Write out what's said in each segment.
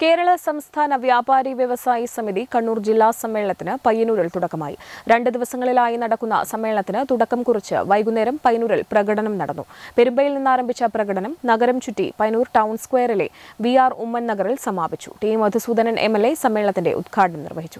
കേരള സംസ്ഥാന വ്യാപാരി വ്യവസായി സമിതി കണ്ണൂർ ജില്ലാ സമ്മേളനത്തിന് പയ്യന്നൂരിൽ തുടക്കമായി രണ്ട് ദിവസങ്ങളിലായി നടക്കുന്ന സമ്മേളനത്തിന് തുടക്കം കുറിച്ച് വൈകുന്നേരം പയ്യന്നൂരിൽ പ്രകടനം നടന്നു പെരുമ്പയിൽ നിന്നാരംഭിച്ച പ്രകടനം നഗരം ചുറ്റി പയ്യന്നൂർ ടൗൺ സ്ക്വയറിലെ വി ആർ ഉമ്മൻ നഗറിൽ സമാപിച്ചു T Madhusoodanan M L A സമ്മേളനത്തിന്റെ ഉദ്ഘാടനം നിർവഹിച്ചു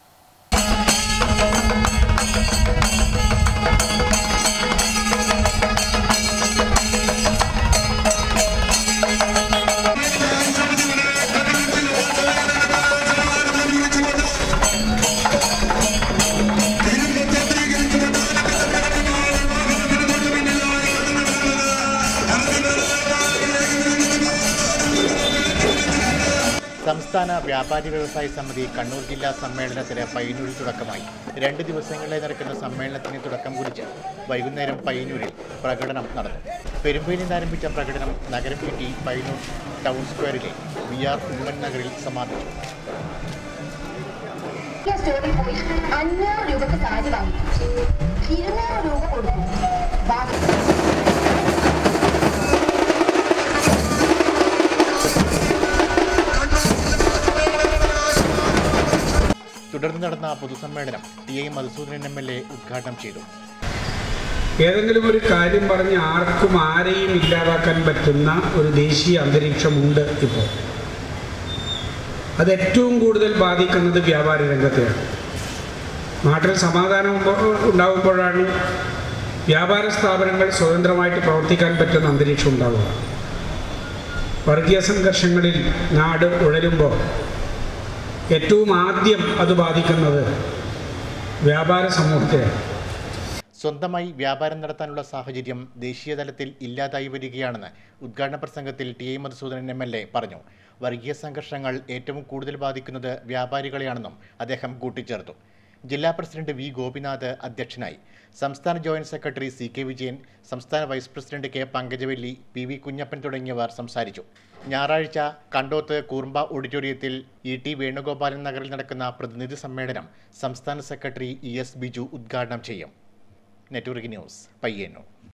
സംസ്ഥാന വ്യാപാരി വ്യവസായ സമിതി കണ്ണൂർ ജില്ലാ സമ്മേളനത്തിന് പയ്യന്നൂരിൽ തുടക്കമായി രണ്ട് ദിവസങ്ങളിലായി നടക്കുന്ന സമ്മേളനത്തിന് തുടക്കം കുറിച്ച് വൈകുന്നേരം പയ്യന്നൂരിൽ പ്രകടനം നടന്നു പെരുമ്പയിൽ നിന്ന് ആരംഭിച്ച പ്രകടനം നഗരം ചുറ്റി പയ്യന്നൂർ ടൗൺ സ്ക്വയറിലെ വി ആർ ഉമ്മൻ നഗറിൽ സമാപിച്ചു ഈ സ്റ്റോറിൽ പോയി അഞ്ഞൂറ് രൂപക്ക് സാരി വാങ്ങിച്ചു ഇരുന്നൂറ് രൂപ കൊടുക്കും ബാക്കി തുടർന്ന് നടന്ന പൊതുസമ്മേളനം T I Madhusoodanan M L A ഉദ്ഘാടനം ചെയ്തു ഏതെങ്കിലും ഒരു കാര്യം പറഞ്ഞ് ആർക്കും ആരെയും ഇല്ലാതാക്കാൻ പറ്റുന്ന ഒരു ദേശീയ അന്തരീക്ഷമുണ്ട് ഇപ്പോൾ അത് ഏറ്റവും കൂടുതൽ ബാധിക്കുന്നത് വ്യാപാര രംഗത്തെയാണ് നാട്ടിൽ സമാധാനം ഉമ്പോ- ഉണ്ടാകുമ്പോഴാണ് വ്യാപാര സ്ഥാപനങ്ങൾ സ്വതന്ത്രമായിട്ട് പ്രവർത്തിക്കാൻ പറ്റുന്ന അന്തരീക്ഷം ഉണ്ടാവുക വർഗീയ സംഘർഷങ്ങളിൽ നാട് ഉഴലുമ്പോൾ ഏറ്റവും ആദ്യം അത് ബാധിക്കുന്നത് വ്യാപാര സമൂഹത്തെയാണ് സ്വന്തമായി വ്യാപാരം നടത്താനുള്ള സാഹചര്യം ദേശീയ തലത്തിൽ ഇല്ലാതായി വരികയാണെന്ന് ഉദ്ഘാടന പ്രസംഗത്തിൽ T I Madhusoodanan M L A പറഞ്ഞു വർഗീയ സംഘർഷങ്ങൾ ഏറ്റവും കൂടുതൽ ബാധിക്കുന്നത് വ്യാപാരികളെയാണെന്നും അദ്ദേഹം കൂട്ടിച്ചേർത്തു ജില്ലാ പ്രസിഡന്റ് വി ഗോപിനാഥ് അധ്യക്ഷനായി സംസ്ഥാന joint secretary C K Vijayan സംസ്ഥാന vice president K Pankajavalli P V Kunhappan തുടങ്ങിയവർ സംസാരിച്ചു ഞായറാഴ്ച കണ്ടോത്ത് കൂർമ്പ ഓഡിറ്റോറിയത്തിൽ ഇ ടി വേണുഗോപാലൻ നഗറിൽ നടക്കുന്ന പ്രതിനിധി സമ്മേളനം സംസ്ഥാന സെക്രട്ടറി ഇ എസ് ബിജു ഉദ്ഘാടനം ചെയ്യും നെറ്റ്വർക്ക് ന്യൂസ് പയ്യന്നൂർ